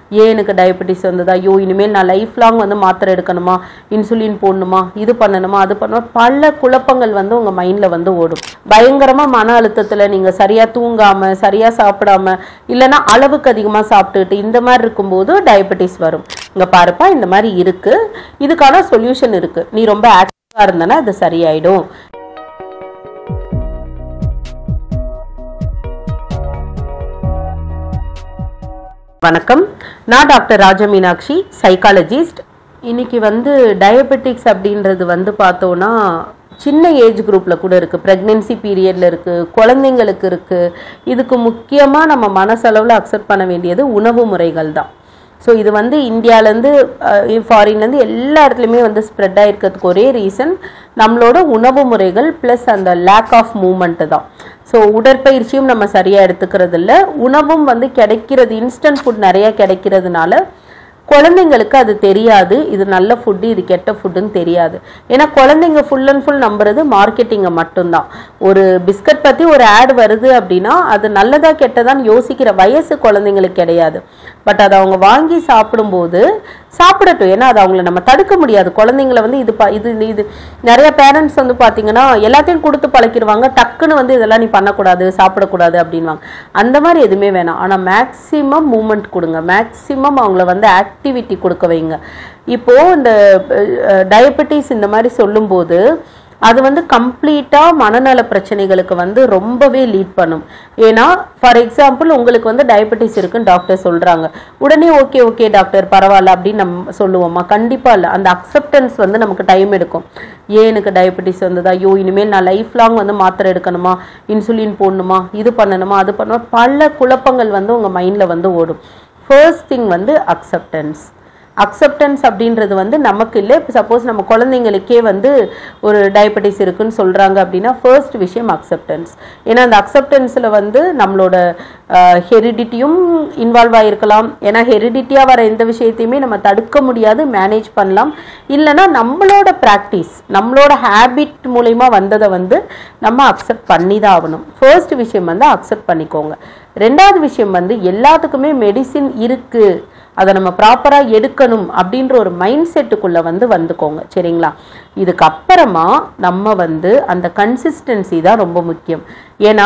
ஏன் எனக்கு டயபெட்டிஸ் வந்ததா ஐயோ இனிமேல் நான் லைஃப் லாங் வந்து மாத்திரை எடுக்கணுமா இன்சுலின் போடணுமா இது பண்ணணுமா அது பண்ணணுமா பல குழப்பங்கள் வந்து உங்கள் மைண்டில் வந்து ஓடும் பயங்கரமாக மன அழுத்தத்தில் நீங்கள் சரியாக தூங்காமல் சரியாக சாப்பிடாம இல்லைன்னா அளவுக்கு அதிகமாக சாப்பிட்டுட்டு இந்த மாதிரி இருக்கும்போது டயபெட்டிஸ் வரும் இங்கே பாருப்பா இந்த மாதிரி இருக்குது இதுக்கான சொல்யூஷன் இருக்குது நீ ரொம்ப ஆக்டிவாக இருந்தனா அது சரியாயிடும் வணக்கம் நான் டாக்டர் ராஜ மீனாட்சி சைக்காலஜிஸ்ட் இன்னைக்கு வந்து டயபெட்டிக்ஸ் அப்படின்றது வந்து பார்த்தோன்னா சின்ன ஏஜ் குரூப்பில் கூட இருக்குது ப்ரெக்னென்சி பீரியடில் இருக்குது குழந்தைங்களுக்கு இருக்குது இதுக்கு முக்கியமாக நம்ம மனசளவில் அக்செப்ட் பண்ண வேண்டியது உணவு முறைகள் தான் ஸோ இது வந்து இந்தியாவிலேருந்து ஃபாரின்லேருந்து எல்லா இடத்துலையுமே வந்து ஸ்ப்ரெட் ஆகிருக்கிறதுக்கு ஒரே ரீசன் நம்மளோட உணவு முறைகள் ப்ளஸ் அந்த லேக் ஆஃப் மூமெண்ட்டு தான் ஸோ உடற்பயிற்சியும் நம்ம சரியாக எடுத்துக்கிறது இல்ல உணவும் வந்து கிடைக்கிறது இன்ஸ்டன்ட் ஃபுட் நிறைய கிடைக்கிறதுனால குழந்தைங்களுக்கு அது தெரியாது இது நல்ல ஃபுட்டு இது கெட்ட ஃபுட்டுன்னு தெரியாது ஏன்னா குழந்தைங்க ஃபுல் அண்ட் ஃபுல் நம்புறது மார்க்கெட்டிங்கை மட்டும்தான் ஒரு பிஸ்கட் பற்றி ஒரு ஆட் வருது அப்படின்னா அது நல்லதா கெட்டதான்னு யோசிக்கிற வயசு குழந்தைங்களுக்கு கிடையாது பட் அதை அவங்க வாங்கி சாப்பிடும்போது சாப்பிடட்டும் ஏன்னா அது அவங்கள நம்ம தடுக்க முடியாது குழந்தைங்கள வந்து இது ப- இது இது நிறைய பேரண்ட்ஸ் வந்து பார்த்தீங்கன்னா எல்லாத்தையும் கொடுத்து பழக்கிடுவாங்க டக்குன்னு வந்து இதெல்லாம் நீ பண்ணக்கூடாது சாப்பிடக்கூடாது அப்படின்வாங்க அந்த மாதிரி எதுவுமே வேணாம் ஆனால் மேக்ஸிமம் மூமெண்ட் கொடுங்க மேக்ஸிமம் அவங்கள வந்து ஆக்டிவிட்டி கொடுக்க வைங்க இப்போ இந்த டயபெட்டிஸ் இந்த மாதிரி சொல்லும்போது அது வந்து கம்ப்ளீட்டாக மனநல பிரச்சனைகளுக்கு வந்து ரொம்பவே லீட் பண்ணும் ஏன்னா ஃபார் எக்ஸாம்பிள் உங்களுக்கு வந்து டயபெட்டிஸ் இருக்குன்னு டாக்டர் சொல்கிறாங்க உடனே ஓகே ஓகே டாக்டர் பரவாயில்ல அப்படின்னு நம்ம சொல்லுவோமா கண்டிப்பாக இல்லை அந்த அக்செப்டன்ஸ் வந்து நமக்கு டைம் எடுக்கும் ஏன் எனக்கு டயபெட்டிஸ் வந்ததா ஐயோ இனிமேல் நான் லைஃப் லாங் வந்து மாத்திரை எடுக்கணுமா இன்சுலின் போடணுமா இது பண்ணணுமா அது பண்ணணுமா பல குழப்பங்கள் வந்து உங்கள் மைண்டில் வந்து ஓடும் ஃபர்ஸ்ட் திங் வந்து அக்செப்டன்ஸ் அக்செப்டன்ஸ் அப்படின்றது வந்து நமக்கு இல்லை இப்போ சப்போஸ் நம்ம குழந்தைங்களுக்கே வந்து ஒரு டயபெட்டிஸ் இருக்குன்னு சொல்கிறாங்க அப்படின்னா ஃபர்ஸ்ட் விஷயம் அக்செப்டன்ஸ் ஏன்னா அந்த அக்செப்டன்ஸில் வந்து நம்மளோட ஹெரிடிட்டியும் இன்வால்வ் ஆகிருக்கலாம் ஏன்னா ஹெரிடிட்டியாக வர எந்த விஷயத்தையுமே நம்ம தடுக்க முடியாது மேனேஜ் பண்ணலாம் இல்லைன்னா நம்மளோட ப்ராக்டிஸ் நம்மளோட ஹேபிட் மூலயமா வந்ததை வந்து நம்ம அக்செப்ட் பண்ணி தான் ஆகணும் ஃபர்ஸ்ட் விஷயம் வந்து அக்செப்ட் பண்ணிக்கோங்க ரெண்டாவது விஷயம் வந்து எல்லாத்துக்குமே மெடிசின் இருக்கு அதை நம்ம ப்ராப்பராக எடுக்கணும் அப்படின்ற ஒரு மைண்ட் செட்டுக்குள்ளே வந்து வந்துக்கோங்க சரிங்களா இதுக்கு அப்புறமா நம்ம வந்து அந்த கன்சிஸ்டன்சி தான் ரொம்ப முக்கியம் ஏன்னா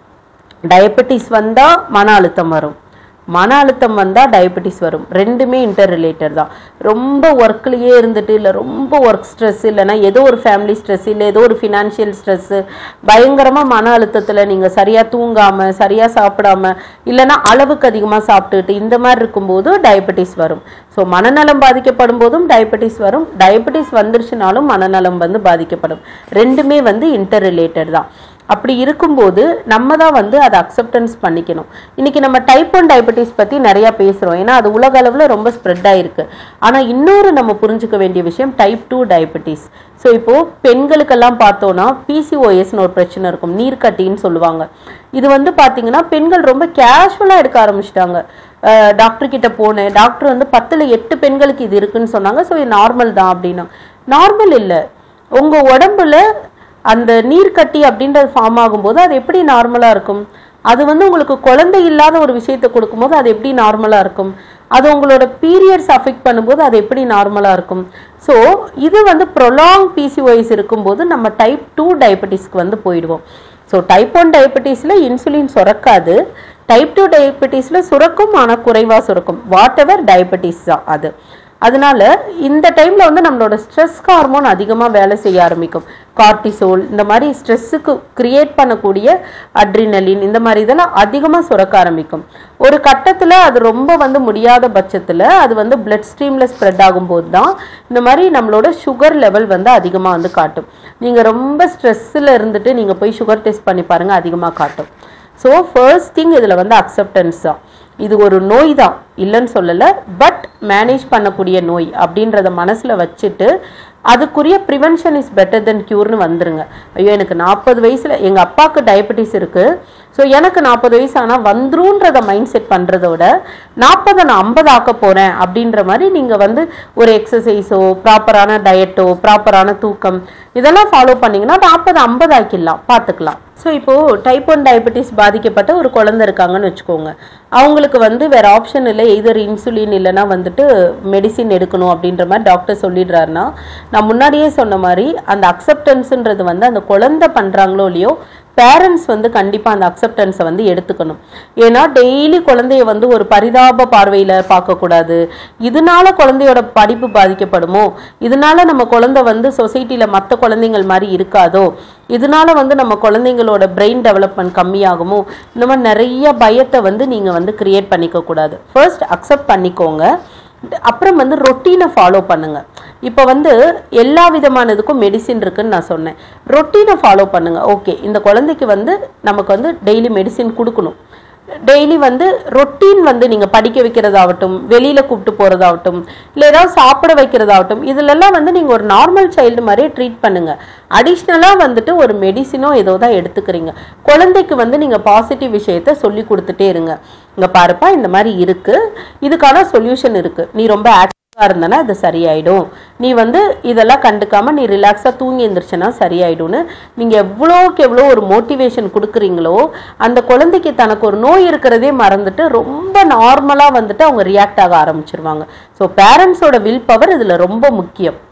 டயபெட்டிஸ் வந்தால் மன அழுத்தம் வரும் மன அழுத்தம் வந்தால் டயபெட்டிஸ் வரும் ரெண்டுமே இன்டர் ரிலேட்டட் தான் ரொம்ப ஒர்க்லேயே இருந்துட்டு இல்லை ரொம்ப ஒர்க் ஸ்ட்ரெஸ் இல்லைன்னா ஏதோ ஒரு ஃபேமிலி ஸ்ட்ரெஸ் இல்லை ஏதோ ஒரு ஃபினான்ஷியல் ஸ்ட்ரெஸ்ஸு பயங்கரமாக மன அழுத்தத்தில் நீங்கள் சரியாக தூங்காமல் சரியாக சாப்பிடாம இல்லைன்னா அளவுக்கு அதிகமாக சாப்பிட்டுட்டு இந்த மாதிரி இருக்கும்போது டயபெட்டிஸ் வரும் ஸோ மனநலம் பாதிக்கப்படும் போதும் டயபெட்டிஸ் வரும் டயபெட்டிஸ் வந்துருச்சுனாலும் மனநலம் வந்து பாதிக்கப்படும் ரெண்டுமே வந்து இன்டர் ரிலேட்டட் தான் அப்படி இருக்கும்போது நம்ம தான் வந்து அதை அக்செப்டன்ஸ் பண்ணிக்கணும் இன்னைக்கு நம்ம டைப் ஒன் டயபெட்டிஸ் பற்றி நிறையா பேசுகிறோம் ஏன்னா அது உலக அளவில் ரொம்ப ஸ்ப்ரெட் ஆயிருக்கு ஆனால் இன்னொரு நம்ம புரிஞ்சுக்க வேண்டிய விஷயம் டைப் டூ டயபெட்டிஸ் ஸோ இப்போது பெண்களுக்கெல்லாம் பார்த்தோன்னா பிசிஓஎஸ்னு ஒரு பிரச்சனை இருக்கும் நீர்க்கட்டின்னு சொல்லுவாங்க இது வந்து பார்த்தீங்கன்னா பெண்கள் ரொம்ப கேஷுவலாக எடுக்க ஆரம்பிச்சிட்டாங்க டாக்டர் கிட்ட போனேன் டாக்டர் வந்து பத்தில் எட்டு பெண்களுக்கு இது இருக்குன்னு சொன்னாங்க ஸோ இது நார்மல் தான் அப்படின்னா நார்மல் இல்லை உங்கள் உடம்புல அந்த நீர்க்கட்டி அப்படின்றது ஃபார்ம் ஆகும்போது அது எப்படி நார்மலாக இருக்கும் அது வந்து உங்களுக்கு குழந்தை இல்லாத ஒரு விஷயத்தை கொடுக்கும்போது அது எப்படி நார்மலாக இருக்கும் அது உங்களோட பீரியட்ஸ் அஃபெக்ட் பண்ணும்போது அது எப்படி நார்மலாக இருக்கும் ஸோ இது வந்து ப்ரொலாங் பிசிஓஎஸ் இருக்கும்போது நம்ம டைப் டூ டயபெட்டிஸ்க்கு வந்து போயிடுவோம் ஸோ டைப் ஒன் டயபெட்டிஸில் இன்சுலின் சுரக்காது டைப் டூ டயபெட்டிஸில் சுரக்கும் ஆனால் குறைவாக சுரக்கும் வாட் எவர் டயபெட்டிஸ் தான் அது அதனால இந்த டைம்ல வந்து நம்மளோட ஸ்ட்ரெஸ் ஹார்மோன் அதிகமாக வேலை செய்ய ஆரம்பிக்கும் கார்டிசோல் இந்த மாதிரி ஸ்ட்ரெஸ்ஸுக்கு கிரியேட் பண்ணக்கூடிய அட்ரினலின் இந்த மாதிரி இதெல்லாம் அதிகமாக சுரக்க ஆரம்பிக்கும் ஒரு கட்டத்தில் அது ரொம்ப வந்து முடியாத பட்சத்தில் அது வந்து பிளட் ஸ்ட்ரீமில் ஸ்ப்ரெட் ஆகும்போது தான் இந்த மாதிரி நம்மளோட சுகர் லெவல் வந்து அதிகமாக வந்து காட்டும் நீங்கள் ரொம்ப ஸ்ட்ரெஸ்ஸில் இருந்துட்டு நீங்கள் போய் சுகர் டெஸ்ட் பண்ணி பாருங்கள் அதிகமாக காட்டும் ஸோ ஃபர்ஸ்ட் திங் இதில் வந்து அக்செப்டன்ஸ் தான் இது ஒரு நோய் தான் இல்லைன்னு சொல்லலை பட் மேனேஜ் பண்ணக்கூடிய நோய் அப்படின்றத மனசில் வச்சுட்டு அதுக்குரிய ப்ரிவென்ஷன் இஸ் பெட்டர் தென் க்யூர்னு வந்துருங்க ஐயோ எனக்கு நாற்பது வயசில் எங்கள் அப்பாவுக்கு டயபெட்டிஸ் இருக்குது ஸோ எனக்கு நாற்பது வயசு ஆனால் வந்துருன்றத மைண்ட் செட் பண்ணுறத விட நாற்பதை நான் ஐம்பது ஆக்க போகிறேன் அப்படின்ற மாதிரி நீங்கள் வந்து ஒரு எக்ஸசைஸோ ப்ராப்பரான டயட்டோ ப்ராப்பரான தூக்கம் இதெல்லாம் ஃபாலோ பண்ணீங்கன்னா நாற்பது ஐம்பது ஆக்கிடலாம் பார்த்துக்கலாம் ஸோ இப்போது டைப் ஒன் டயபெட்டிஸ் பாதிக்கப்பட்ட ஒரு குழந்தை இருக்காங்கன்னு வச்சுக்கோங்க அவங்களுக்கு வந்து வேற ஆப்ஷன் இல்லை எய்தர் இன்சுலின் இல்லைன்னா வந்துட்டு மெடிசின் எடுக்கணும் அப்படின்ற மாதிரி டாக்டர் சொல்லிடுறாருன்னா நான் முன்னாடியே சொன்ன மாதிரி அந்த அக்செப்டன்ஸுன்றது வந்து அந்த குழந்தை பண்ணுறாங்களோ இல்லையோ பேரண்ட்ஸ் வந்து கண்டிப்பாக அந்த அக்செப்டன்ஸை வந்து எடுத்துக்கணும் ஏன்னா டெய்லி குழந்தைய வந்து ஒரு பரிதாப பார்வையில் பார்க்கக்கூடாது இதனால குழந்தையோட படிப்பு பாதிக்கப்படுமோ இதனால நம்ம குழந்தை வந்து சொசைட்டியில் மற்ற குழந்தைங்கள் மாதிரி இருக்காதோ இதனால வந்து நம்ம குழந்தைங்களோட பிரெயின் டெவலப்மெண்ட் கம்மியாகுமோ இந்த மாதிரி நிறைய பயத்தை வந்து நீங்கள் வந்து கிரியேட் பண்ணிக்க கூடாது ஃபர்ஸ்ட் அக்செப்ட் பண்ணிக்கோங்க அப்புறம் வந்து ரொட்டீனை ஃபாலோ பண்ணுங்க இப்போ வந்து எல்லா விதமான இதுக்கும் மெடிசின் இருக்குன்னு நான் சொன்னேன் ரொட்டீனை ஃபாலோ பண்ணுங்க ஓகே இந்த குழந்தைக்கு வந்து நமக்கு வந்து டெய்லி மெடிசின் கொடுக்கணும் டெய்லி வந்து ரொட்டீன் வந்து நீங்க படிக்க வைக்கிறதாகட்டும் வெளியில கூப்பிட்டு போறதாகட்டும் இல்லை ஏதாவது சாப்பிட வைக்கிறதாகட்டும் இதுலெல்லாம் வந்து நீங்க ஒரு நார்மல் சைல்டு மாதிரியே ட்ரீட் பண்ணுங்க அடிஷ்னலா வந்துட்டு ஒரு மெடிசினோ ஏதோ தான் எடுத்துக்கிறீங்க குழந்தைக்கு வந்து நீங்க பாசிட்டிவ் விஷயத்த சொல்லி கொடுத்துட்டே இருங்க இங்க பாருப்பா இந்த மாதிரி இருக்கு இதுக்கான சொல்யூஷன் இருக்கு நீ ரொம்ப ஆக்டிவா இருந்தனா இது சரியாயிடும் நீ வந்து இதெல்லாம் கண்டுக்காம நீ ரிலாக்ஸா தூங்கி எந்திரிச்சனா சரியாயிடும்னு நீங்க எவ்வளோக்கு எவ்வளோ ஒரு மோட்டிவேஷன் கொடுக்குறீங்களோ அந்த குழந்தைக்கு தனக்கு ஒரு நோய் இருக்கிறதே மறந்துட்டு ரொம்ப நார்மலா வந்துட்டு அவங்க ரியாக்ட் ஆக ஆரம்பிச்சிருவாங்க ஸோ பேரண்ட்ஸோட வில் பவர் இதுல ரொம்ப முக்கியம்